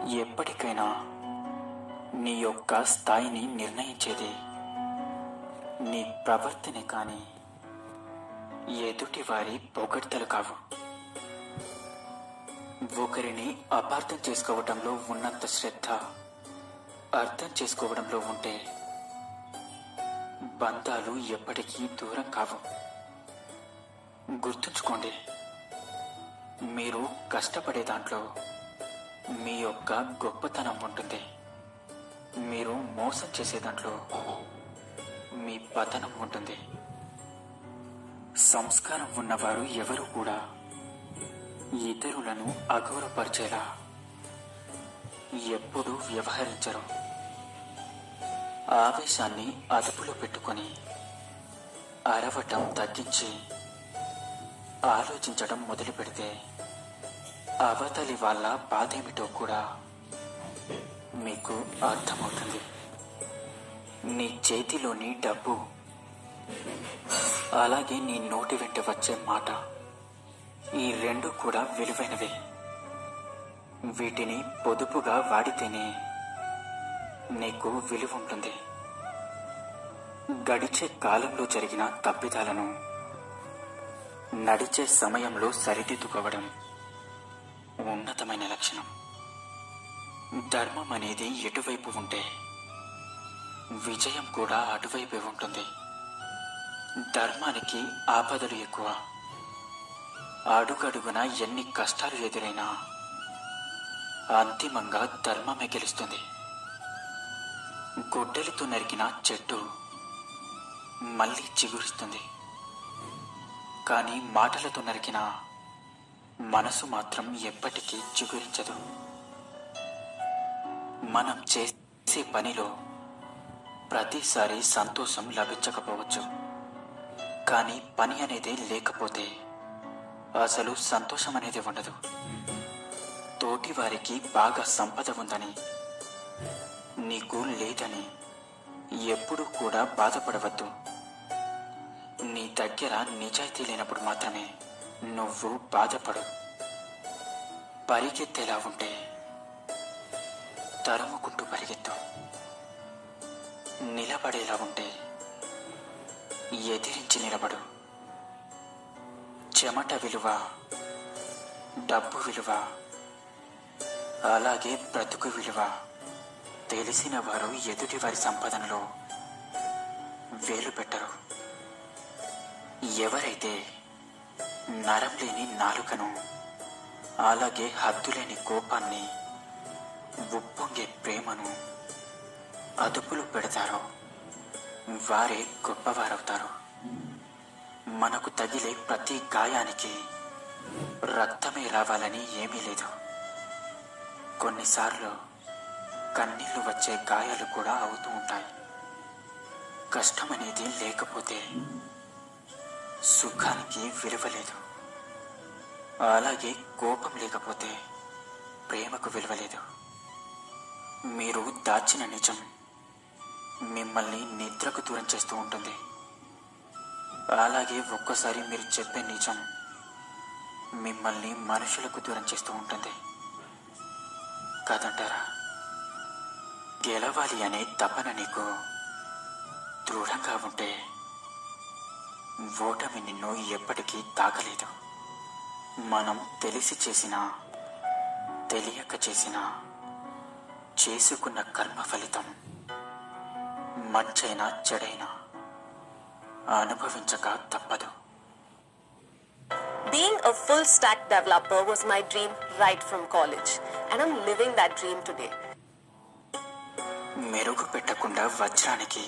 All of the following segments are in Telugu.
ఎప్పటికైనా నీ యొక్క స్థాయిని నిర్ణయించేది నీ ప్రవర్తనే కానీ ఎదుటి వారి పొగడ్తలు కావు ఒకరిని అపార్థం చేసుకోవడంలో ఉన్నంత శ్రద్ధ అర్థం చేసుకోవడంలో ఉంటే బంధాలు ఎప్పటికీ దూరం కావు గుర్తుంచుకోండి మీరు కష్టపడే దాంట్లో మీ యొక్క గొప్పతనం ఉంటుంది మీరు మోసం చేసే దాంట్లో మీ పతనం ఉంటుంది సంస్కారం ఉన్నవారు ఎవరు కూడా ఇతరులను అగౌరవపరిచేలా ఎప్పుడూ వ్యవహరించరు ఆవేశాన్ని అదుపులో పెట్టుకొని అరవటం తగ్గించి ఆలోచించడం మొదలు పెడితే అవతలి వాళ్ళ బాధేమిటో కూడా మీకు అర్థమవుతుంది నీ చేతిలోని డబ్బు అలాగే నీ నోటి వెంట వచ్చే మాట ఈ రెండు కూడా విలువైనవే వీటిని పొదుపుగా వాడితేనే నీకు విలువ ఉంటుంది గడిచే కాలంలో జరిగిన తప్పిదాలను నడిచే సమయంలో సరిదిద్దుకోవడం ఉన్నతమైన లక్షణం ధర్మం అనేది ఎటువైపు ఉంటే విజయం కూడా అటువైపే ఉంటుంది ధర్మానికి ఆపదలు ఎక్కువ అడుగడుగున ఎన్ని కష్టాలు ఎదురైనా అంతిమంగా ధర్మమే గెలుస్తుంది గొడ్డలితో నరికిన చెట్టు మళ్ళీ చిగురిస్తుంది కానీ మాటలతో నరికిన మనసు మాత్రం ఎప్పటికీ చిగురించదు మనం చేసే పనిలో ప్రతిసారి సంతోషం లభించకపోవచ్చు కానీ పని అనేది లేకపోతే అసలు సంతోషం అనేది ఉండదు తోటి వారికి బాగా సంపద ఉందని నీకు లేదని ఎప్పుడూ కూడా బాధపడవద్దు నీ దగ్గర నిజాయితీ లేనప్పుడు మాత్రమే నువ్వు బాధపడు పరిగెత్తేలా ఉంటే తరుముకుంటూ పరిగెత్తు నిలబడేలా ఉంటే ఎదిరించి నిలబడు చెమట విలువ డబ్బు విలువ అలాగే బ్రతుకు విలువ తెలిసిన వారు ఎదుటి వారి సంపాదనలో వేలు పెట్టరు ఎవరైతే నరం లేని నాలుకను అలాగే హద్దులేని కోపాన్ని ఉప్పొంగే ప్రేమను అదుపులో పెడతారో వారే గొప్పవారవుతారు మనకు తగిలే ప్రతి గాయానికి రక్తమే రావాలని ఏమీ లేదు కొన్నిసార్లు కన్నీళ్లు వచ్చే గాయాలు కూడా అవుతూ ఉంటాయి కష్టం అనేది లేకపోతే సుఖానికి విలువ లేదు అలాగే కోపం లేకపోతే ప్రేమకు విలువ లేదు మీరు దాచిన నిజం మిమ్మల్ని నిద్రకు దూరం చేస్తూ ఉంటుంది అలాగే ఒక్కసారి మీరు చెప్పే నిజం మిమ్మల్ని మనుషులకు దూరం చేస్తూ ఉంటుంది కాదంటారా గెలవాలి అనే తపన నీకు దృఢంగా ఉంటే ఓటమి నిన్ను ఎప్పటికీ తాకలేదు మనం తెలిసి చేసినా తెలియక చేసినా చేసుకున్న కర్మ ఫలితం మంచైనా చెడైనా అనుభవించక తప్పదు Being a full stack developer was my dream right from college, and I'm living that dream today. మెరుగు పెట్టకుండా వజ్రానికి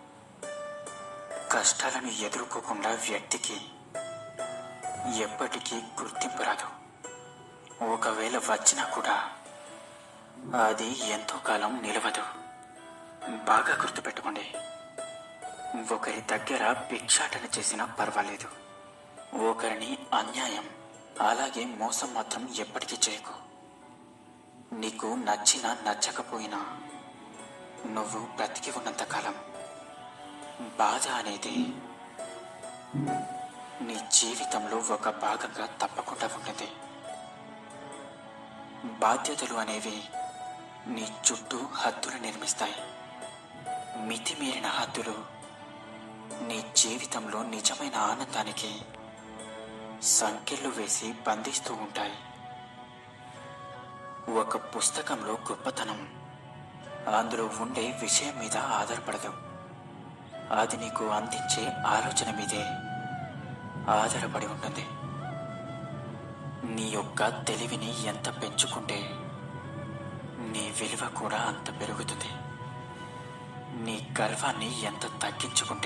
కష్టాలను ఎదుర్కోకుండా వ్యక్తికి ఎప్పటికీ గుర్తింపు రాదు ఒకవేళ వచ్చినా కూడా అది ఎంతో కాలం నిలవదు బాగా గుర్తుపెట్టుకోండి ఒకరి దగ్గర భిక్షాటన చేసినా పర్వాలేదు ఒకరిని అన్యాయం అలాగే మోసం మాత్రం ఎప్పటికీ చేయకు నీకు నచ్చినా నచ్చకపోయినా నువ్వు బ్రతికి ఉన్నంత కాలం బాధ అనేది నీ జీవితంలో ఒక భాగంగా తప్పకుండా ఉంటుంది బాధ్యతలు అనేవి నీ చుట్టూ హద్దులు నిర్మిస్తాయి మితిమీరిన హద్దులు నీ జీవితంలో నిజమైన ఆనందానికి సంఖ్యలు వేసి బంధిస్తూ ఉంటాయి ఒక పుస్తకంలో గొప్పతనం అందులో ఉండే విషయం మీద ఆధారపడదు అది నీకు అందించే ఆలోచన మీదే ఆధారపడి ఉంటుంది నీ యొక్క తెలివిని ఎంత పెంచుకుంటే నీ విలువ కూడా అంత పెరుగుతుంది నీ గర్వాన్ని ఎంత తగ్గించుకుంటే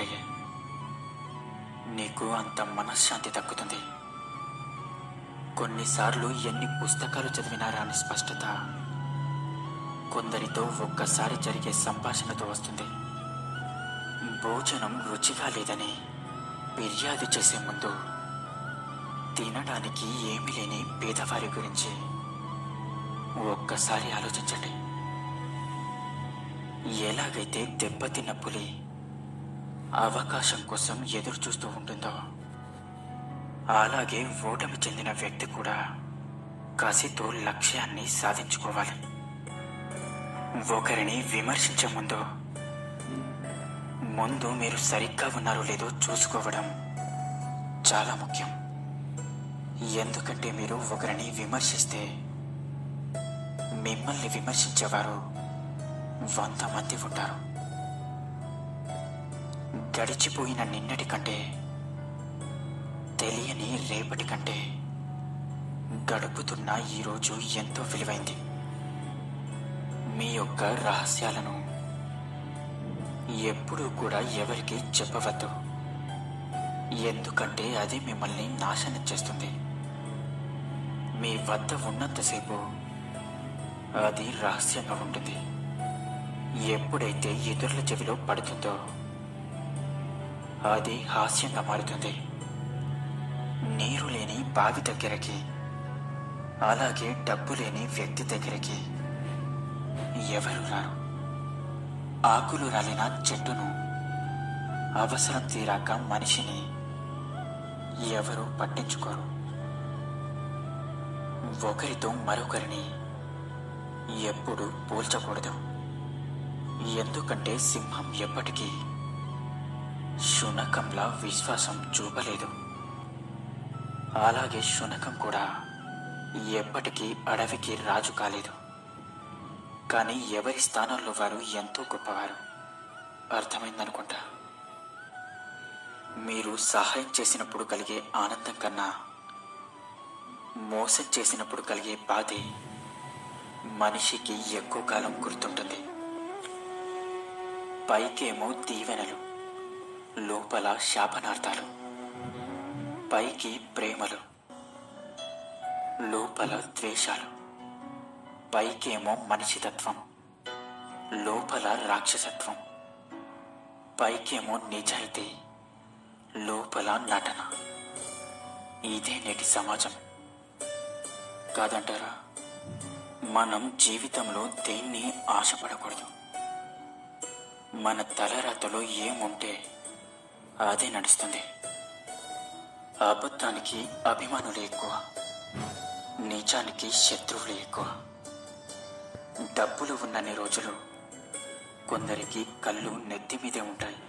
నీకు అంత మనశ్శాంతి దక్కుతుంది కొన్నిసార్లు ఎన్ని పుస్తకాలు చదివినా రాని స్పష్టత కొందరితో ఒక్కసారి జరిగే సంభాషణతో వస్తుంది భోజనం రుచిగా లేదని ఫిర్యాదు చేసే ముందు తినడానికి ఏమీ లేని పేదవారి గురించి ఒక్కసారి ఆలోచించండి ఎలాగైతే దెబ్బతిన్న పులి అవకాశం కోసం ఎదురు చూస్తూ ఉంటుందో అలాగే ఓటమి చెందిన వ్యక్తి కూడా కసితో లక్ష్యాన్ని సాధించుకోవాలి ఒకరిని విమర్శించే ముందు ముందు మీరు సరిగ్గా ఉన్నారో లేదో చూసుకోవడం చాలా ముఖ్యం ఎందుకంటే మీరు ఒకరిని విమర్శిస్తే మిమ్మల్ని విమర్శించేవారు వంద మంది ఉంటారు గడిచిపోయిన నిన్నటి కంటే తెలియని రేపటి కంటే గడుపుతున్న ఈరోజు ఎంతో విలువైంది మీ యొక్క రహస్యాలను ఎప్పుడూ కూడా ఎవరికి చెప్పవద్దు ఎందుకంటే అది మిమ్మల్ని నాశనం చేస్తుంది మీ వద్ద ఉన్నంతసేపు అది రహస్యంగా ఉంటుంది ఎప్పుడైతే ఇతరుల చెవిలో పడుతుందో అది హాస్యంగా మారుతుంది నీరు లేని బావి దగ్గరకి అలాగే డబ్బు లేని వ్యక్తి దగ్గరికి ఎవరు రారు ఆకులు రాలిన చెట్టును అవసరం తీరాక మనిషిని ఎవరు పట్టించుకోరు ఒకరితో మరొకరిని ఎప్పుడు పోల్చకూడదు ఎందుకంటే సింహం ఎప్పటికీ శునకంలా విశ్వాసం చూపలేదు అలాగే శునకం కూడా ఎప్పటికీ అడవికి రాజు కాలేదు కానీ ఎవరి స్థానంలో వారు ఎంతో గొప్పవారు అర్థమైందనుకుంటా మీరు సహాయం చేసినప్పుడు కలిగే ఆనందం కన్నా మోసం చేసినప్పుడు కలిగే బాధే మనిషికి ఎక్కువ కాలం గుర్తుంటుంది పైకేమో దీవెనలు లోపల శాపనార్థాలు పైకి ప్రేమలు లోపల ద్వేషాలు పైకేమో మనిషితత్వం లోపల రాక్షసత్వం పైకేమో నిజాయితీ లోపల నటన ఇదే నేటి సమాజం కాదంటారా మనం జీవితంలో దేన్ని ఆశపడకూడదు మన తలరాతలో ఏముంటే అదే నడుస్తుంది అబద్ధానికి అభిమానులు ఎక్కువ నిజానికి శత్రువులు ఎక్కువ డబ్బులు ఉన్నన్ని రోజులు కొందరికి కళ్ళు నెత్తి మీదే ఉంటాయి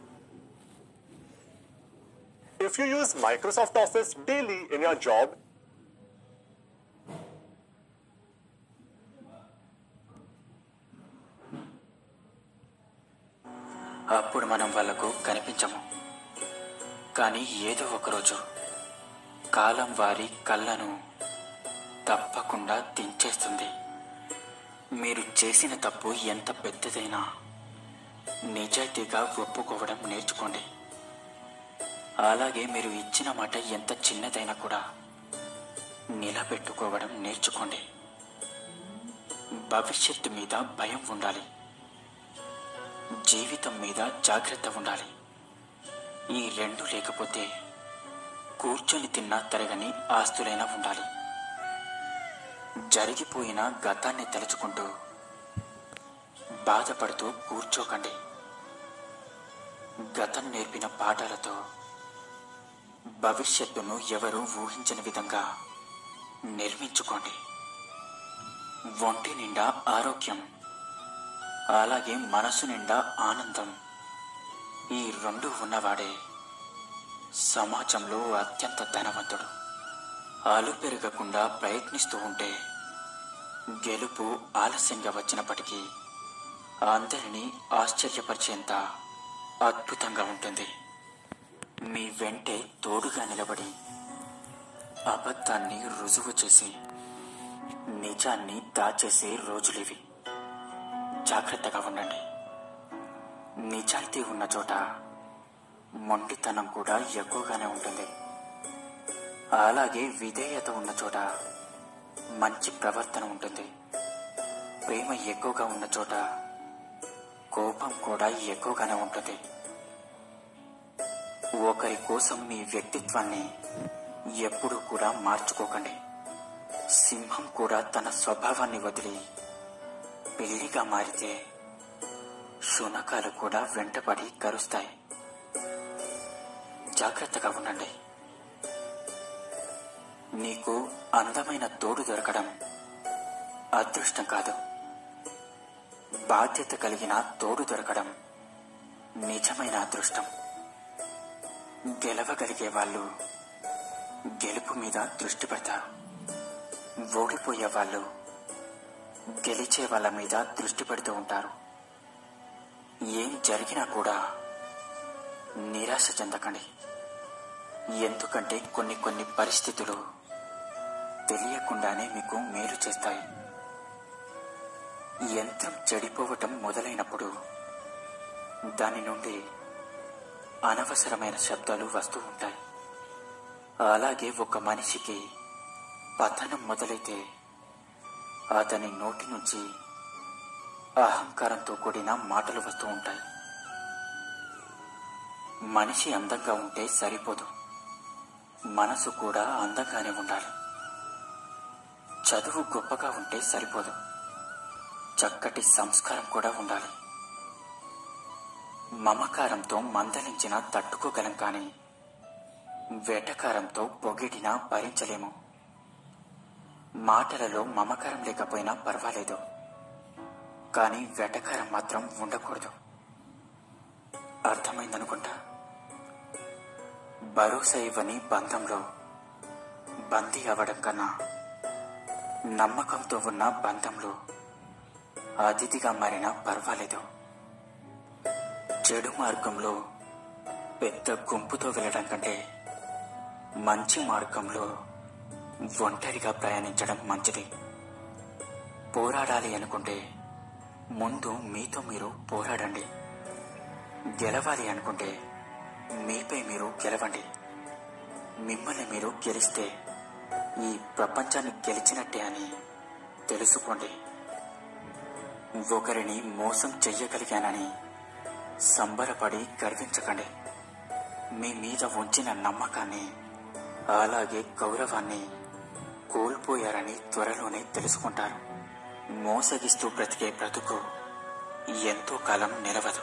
If you use Microsoft Office daily in your job, అప్పుడు మనం వాళ్ళకు కనిపించము కానీ ఏదో ఒకరోజు కాలం వారి కళ్ళను తప్పకుండా దించేస్తుంది మీరు చేసిన తప్పు ఎంత పెద్దదైనా నిజాయితీగా ఒప్పుకోవడం నేర్చుకోండి అలాగే మీరు ఇచ్చిన మాట ఎంత చిన్నదైనా కూడా నిలబెట్టుకోవడం నేర్చుకోండి భవిష్యత్తు మీద భయం ఉండాలి జీవితం మీద జాగ్రత్త ఉండాలి ఈ రెండు లేకపోతే కూర్చొని తిన్నా తరగని ఆస్తులైనా ఉండాలి జరిగిపోయిన గతాన్ని తలుచుకుంటూ బాధపడుతూ కూర్చోకండి గతం నేర్పిన పాఠాలతో భవిష్యత్తును ఎవరు ఊహించని విధంగా నిర్మించుకోండి ఒంటి నిండా ఆరోగ్యం అలాగే మనసు నిండా ఆనందం ఈ రెండు ఉన్నవాడే సమాజంలో అత్యంత ధనవంతుడు ఆలు పెరగకుండా ప్రయత్నిస్తూ ఉంటే గెలుపు ఆలస్యంగా వచ్చినప్పటికీ అందరినీ ఆశ్చర్యపరిచేంత అద్భుతంగా ఉంటుంది మీ వెంటే తోడుగా నిలబడి అబద్ధాన్ని రుజువు చేసి నిజాన్ని దాచేసే రోజులివి జాగ్రత్తగా ఉండండి నిజాయితీ ఉన్న చోట మొండితనం కూడా ఎక్కువగానే ఉంటుంది అలాగే విధేయత ఉన్న చోట మంచి ప్రవర్తన ఉంటుంది ప్రేమ ఎక్కువగా ఉన్న చోట కోపం కూడా ఎక్కువగానే ఉంటుంది ఒకరి కోసం మీ వ్యక్తిత్వాన్ని ఎప్పుడూ కూడా మార్చుకోకండి సింహం కూడా తన స్వభావాన్ని వదిలి పెళ్లిగా మారితే శునకాలు కూడా వెంటపడి కరుస్తాయి జాగ్రత్తగా ఉండండి నీకు అందమైన తోడు దొరకడం అదృష్టం కాదు బాధ్యత కలిగిన తోడు దొరకడం నిజమైన అదృష్టం గెలవగలిగే వాళ్ళు గెలుపు మీద దృష్టి పెడతారు ఓడిపోయే వాళ్ళు గెలిచే వాళ్ళ మీద దృష్టి పెడుతూ ఉంటారు ఏం జరిగినా కూడా నిరాశ చెందకండి ఎందుకంటే కొన్ని కొన్ని పరిస్థితులు తెలియకుండానే మీకు మేలు చేస్తాయి యంత్రం చెడిపోవటం మొదలైనప్పుడు దాని నుండి అనవసరమైన శబ్దాలు వస్తూ ఉంటాయి అలాగే ఒక మనిషికి పతనం మొదలైతే అతని నోటి నుంచి అహంకారంతో కూడిన మాటలు వస్తూ ఉంటాయి మనిషి అందంగా ఉంటే సరిపోదు మనసు కూడా అందంగానే ఉండాలి చదువు గొప్పగా ఉంటే సరిపోదు చక్కటి సంస్కారం కూడా ఉండాలి మమకారంతో మందలించిన తట్టుకోగలం కానీ వేటకారంతో పొగిడినా భరించలేము మాటలలో మమకారం లేకపోయినా పర్వాలేదు కానీ వెటకారం మాత్రం ఉండకూడదు అర్థమైందనుకుంటా భరోసా ఇవ్వని బంధంలో బందీ అవ్వడం కన్నా నమ్మకంతో ఉన్న బంధంలో అతిథిగా మారినా పర్వాలేదు చెడు మార్గంలో పెద్ద గుంపుతో వెళ్ళడం కంటే మంచి మార్గంలో ఒంటరిగా ప్రయాణించడం మంచిది పోరాడాలి అనుకుంటే ముందు మీతో మీరు పోరాడండి గెలవాలి అనుకుంటే మీపై మీరు గెలవండి మిమ్మల్ని మీరు గెలిస్తే ఈ ప్రపంచాన్ని గెలిచినట్టే అని తెలుసుకోండి ఒకరిని మోసం చెయ్యగలిగానని సంబరపడి గర్వించకండి మీ మీద ఉంచిన నమ్మకాన్ని అలాగే గౌరవాన్ని కోల్పోయారని త్వరలోనే తెలుసుకుంటారు మోసగిస్తూ బ్రతికే బ్రతుకు ఎంతో కాలం నిలవదు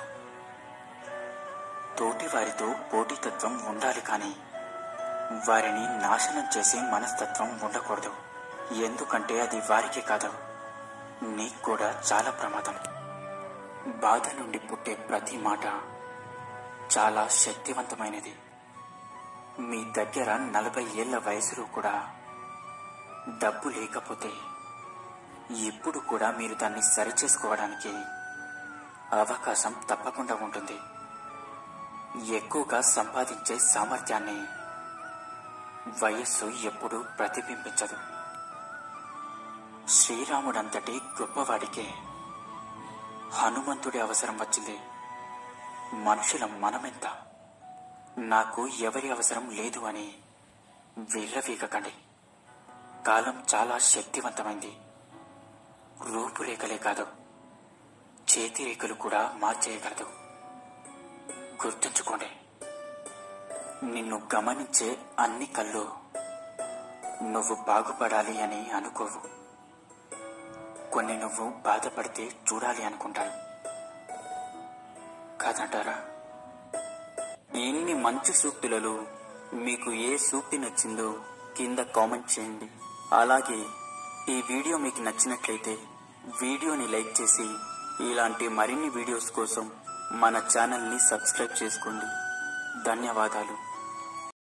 తోటి వారితో పోటీతత్వం ఉండాలి కానీ వారిని నాశనం చేసే మనస్తత్వం ఉండకూడదు ఎందుకంటే అది వారికే కాదు నీకు కూడా చాలా ప్రమాదం బాధ నుండి పుట్టే ప్రతి మాట చాలా శక్తివంతమైనది మీ దగ్గర నలభై ఏళ్ల వయసులో కూడా డబ్బు లేకపోతే ఇప్పుడు కూడా మీరు దాన్ని సరిచేసుకోవడానికి అవకాశం తప్పకుండా ఉంటుంది ఎక్కువగా సంపాదించే సామర్థ్యాన్ని వయస్సు ఎప్పుడూ ప్రతిబింబించదు శ్రీరాముడంతటి గొప్పవాడికే హనుమంతుడి అవసరం వచ్చింది మనుషులం మనమెంత నాకు ఎవరి అవసరం లేదు అని విర్రవీగకండి కాలం చాలా శక్తివంతమైంది రూపురేఖలే కాదు చేతిరేఖలు కూడా మార్చేయగలదు గుర్తుంచుకోండి నిన్ను గమనించే అన్ని కళ్ళు నువ్వు బాగుపడాలి అని అనుకోవు కొన్ని నువ్వు బాధపడితే చూడాలి అనుకుంటాను కాదంటారా ఇన్ని మంచి సూక్తులలో మీకు ఏ సూక్తి నచ్చిందో కింద కామెంట్ చేయండి అలాగే ఈ వీడియో మీకు నచ్చినట్లయితే వీడియోని లైక్ చేసి ఇలాంటి మరిన్ని వీడియోస్ కోసం మన ఛానల్ని సబ్స్క్రైబ్ చేసుకోండి ధన్యవాదాలు